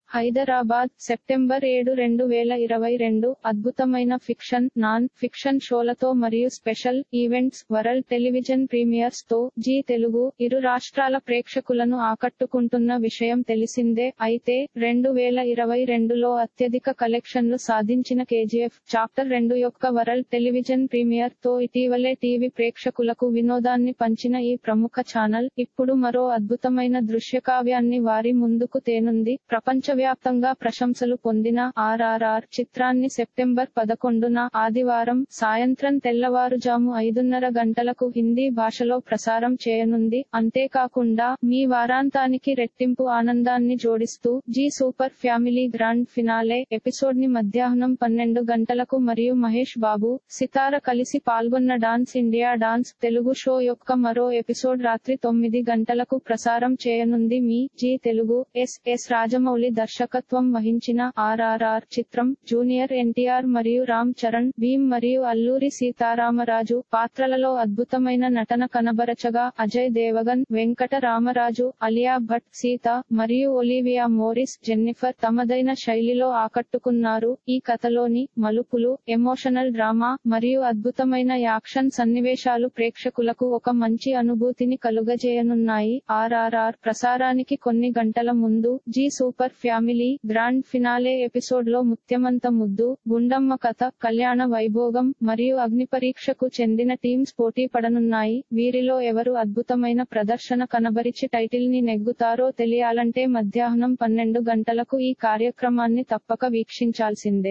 Hyderabad September ఏడు రెండు వేల ఇరవై రెండు అద్భుతమైన ఫిక్షన్ నాన్ ఫిక్షన్ షోలతో మరియు special events world television premieres తో జీ తెలుగు ఇరు రాష్ట్రాల ప్రేక్షకులను ఆకట్టుకుంటున్న విషయం తెలిసిందే అయితే రెండు వేల ఇరవై రెండులో అత్యధిక కలెక్షన్లు సాధించిన కేజీఎఫ్ చాప్టర్ రెండు యొక్క వరల్డ్ టెలివిజన్ ప్రీమియర్ తో ఇటీవలే టీవీ ప్రేక్షకులకు వినోదాన్ని పంచిన ఈ ప్రముఖ ఛానల్ ఇప్పుడు మరో అద్భుతమైన దృశ్యకావ్యాన్ని వారి ముందుకు తేనుంది ప్రపంచవ్యాప్తంగా ప్రశంసలు పొందిన ఆర్ఆర్ఆర్ చిత్రాన్ని సెప్టెంబర్ పదకొండున ఆదివారం సాయంత్రం తెల్లవారుజాము ఐదున్నర గంటలకు హిందీ భాషలో ప్రసారం చేయనుంది అంతేకాకుండా మీ వారాంతానికి రెట్టింపు ఆనందాన్ని జోడిస్తూ Zee super family grand finale episode ని మధ్యాహ్నం పన్నెండు గంటలకు మరియు మహేష్ బాబు సితార కలిసి పాల్గొన్న dance India dance Telugu show యొక్క మరో ఎపిసోడ్ రాత్రి తొమ్మిది గంటలకు ప్రసారం చేయనుంది మీ జీ తెలుగు ఎస్ ఎస్ రాజమౌళి దర్శకత్వం వహించిన ఆర్ఆర్ఆర్ చిత్రం జూనియర్ ఎన్టీఆర్ మరియు రామ్ చరణ్ భీమ్ మరియు అల్లూరి సీతారామరాజు పాత్రలలో అద్భుతమైన నటన కనబరచగా అజయ్ దేవగన్ వెంకట రామరాజు అలియా భట్ సీత మరియు ఒలివియా మోరిస్ జెన్నిఫర్ తమదైన శైలిలో ఆకట్టుకున్నారు ఈ కథలోని మలుపులు ఎమోషనల్ డ్రామా మరియు అద్భుతమైన యాక్షన్ సన్నివేశాలు ప్రేక్షకులకు ఒక మంచి అనుభూతిని కలుగజేయనున్నాయి ఆర్ఆర్ఆర్ ప్రసారానికి కొన్ని గంటల ముందు Zee super family grand finale episode లో ముత్యమంత ముద్దు గుండమ్మ కథ కళ్యాణ వైభోగం మరియు అగ్నిపరీక్షకు చెందిన టీమ్స్ పోటీ పడనున్నాయి వీరిలో ఎవరు అద్భుతమైన ప్రదర్శన కనబరిచి టైటిల్ ని నెగ్గుతారో తెలియాలంటే మధ్యాహ్నం పన్నెండు గంటలకు ఈ కార్యక్రమాన్ని తప్పక వీక్షించాల్సిందే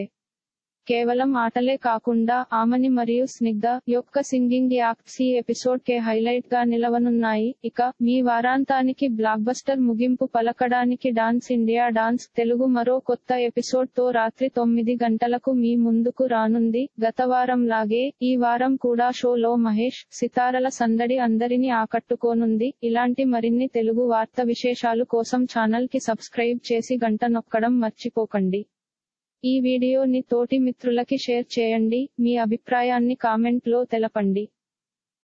కేవలం ఆటలే కాకుండా ఆమని మరియు స్నిగ్ధ యొక్క సింగింగ్ యాక్ట్స్ ఈ ఎపిసోడ్ కే హైలైట్ గా నిలవనున్నాయి ఇక మీ వారాంతానికి బ్లాక్ బస్టర్ ముగింపు పలకడానికి డాన్స్ ఇండియా డాన్స్ తెలుగు మరో కొత్త ఎపిసోడ్ తో రాత్రి తొమ్మిది గంటలకు మీ ముందుకు రానుంది గత వారం లాగే ఈ వారం కూడా షోలో మహేష్ సితారల సందడి అందరినీ ఆకట్టుకోనుంది ఇలాంటి మరిన్ని తెలుగు వార్త విశేషాలు కోసం ఛానల్ కి సబ్స్క్రైబ్ చేసి గంట నొక్కడం మర్చిపోకండి ఈ వీడియోని తోటి మిత్రులకి షేర్ చేయండి మీ అభిప్రాయాన్ని కామెంట్ లో తెలపండి